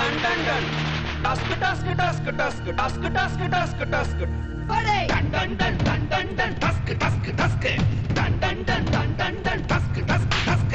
Ton டன் டன் டஸ்க் டஸ்க் டஸ்க் டஸ்க் டஸ்க் டஸ்க் டஸ்க் டஸ்க் டன் டன் டன் டன் டன் டன் டஸ்க் டஸ்க் டஸ்க் டன் டன் டன் டன் டன் டன் டஸ்க் டஸ்க் டஸ்க்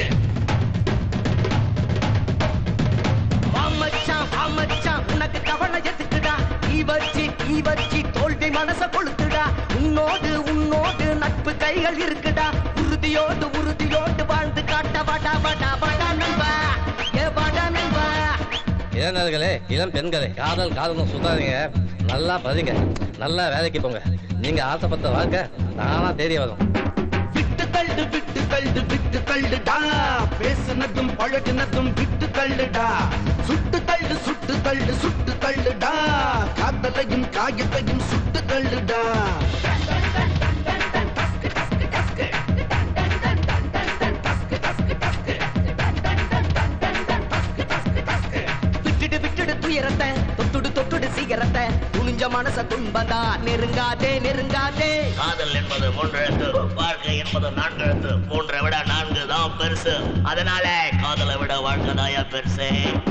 வாமச்சான் வாமச்சான் உனக்கு கவலை எதுக்குடா நீ வச்சு நீ வச்சு தோல்வி மனச கொளுத்துடா உன்னோடு உன்னோடு நட்பு கைகள் இருக்குடா உறுதியோடு உறுதியோடு வாழ்ந்து காட்ட வாடா வாடா வாடா நண்பா ஏ வாடா நண்பா இளைஞர்களே இளம் பெண்களே காதல் காதல்னு சுத்தாதீங்க நல்லா பதிங்க நல்லா வேலைக்கு போங்க நீங்க ஆசைப்பட்ட வாழ்க்கை நானா தேடி வரும் விட்டு தள்ளு விட்டு தள்ளு விட்டு தள்ளுடா பேசுனதும் பழகினதும் விட்டு தள்ளுடா சுட்டு தள்ளு சுட்டு தள்ளு சுட்டு தள்ளுடா காதலையும் காயத்தையும் சுட்டு தள்ளுடா விட்டுடு விட்டுடு துயரத்தை தொட்டுடு தொட்டுடு சீக்கிரத்தை துணிஞ்ச மனச துன்பதா நெருங்காதே நெருங்காதே காதல் என்பது மூன்று எழுத்து வாழ்க்கை என்பது நான்கு எழுத்து மூன்றை விட நான்கு தான் பெருசு அதனால காதலை விட வாழ்க்கை தாயா பெருசு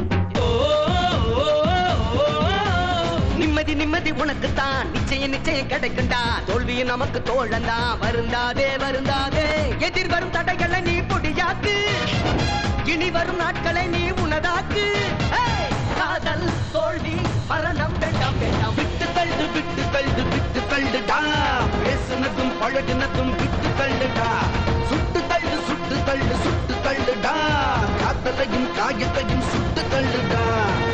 நிம்மதி நிம்மதி உனக்கு தான் நிச்சயம் நிச்சயம் கிடைக்கும்டா தோல்வியும் நமக்கு தோழந்தான் வருந்தாதே வருந்தாதே எதிர் வரும் தடைகளை நீ பொடியாக்கு இனி வரும் நாட்களை நீ உனதாக்கு ஏய், காதல் தோல்வி மரணம் வேண்டாம் வேண்டாம் விட்டு தள்ளு விட்டு தள்ளு விட்டு தள்ளுடா பேசுனதும் பழகினதும் விட்டு தள்ளுடா சுட்டு தள்ளு சுட்டு தள்ளு சுட்டு தள்ளுடா காதலையும் காயத்தையும் சுட்டு தள்ளுடா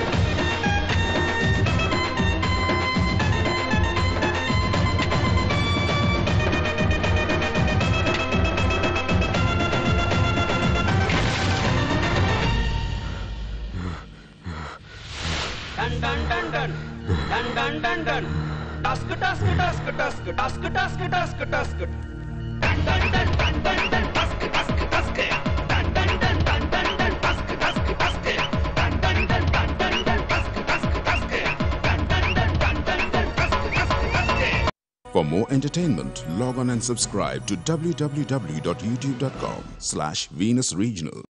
டன் டன் டன் டன் டன் டன் டன் டன் டஸ்க் டஸ்க் டஸ்க் டஸ்க் டஸ்க் டஸ்க் டஸ்க் டஸ்க் டன் டன் டன் டன் டன் டன் டஸ்க் டஸ்க் டஸ்க் டன் டன் டன் டன் டன் டன் டஸ்க் டஸ்க் டஸ்க் டன் டன் டன் டன் டன் டன் டஸ்க் டஸ்க் டஸ்க் டன் டன் டன் டன் டன் டன் டஸ்க் டஸ்க் டஸ்க் For more entertainment, log on and subscribe to www.youtube.com slash Venus Regional.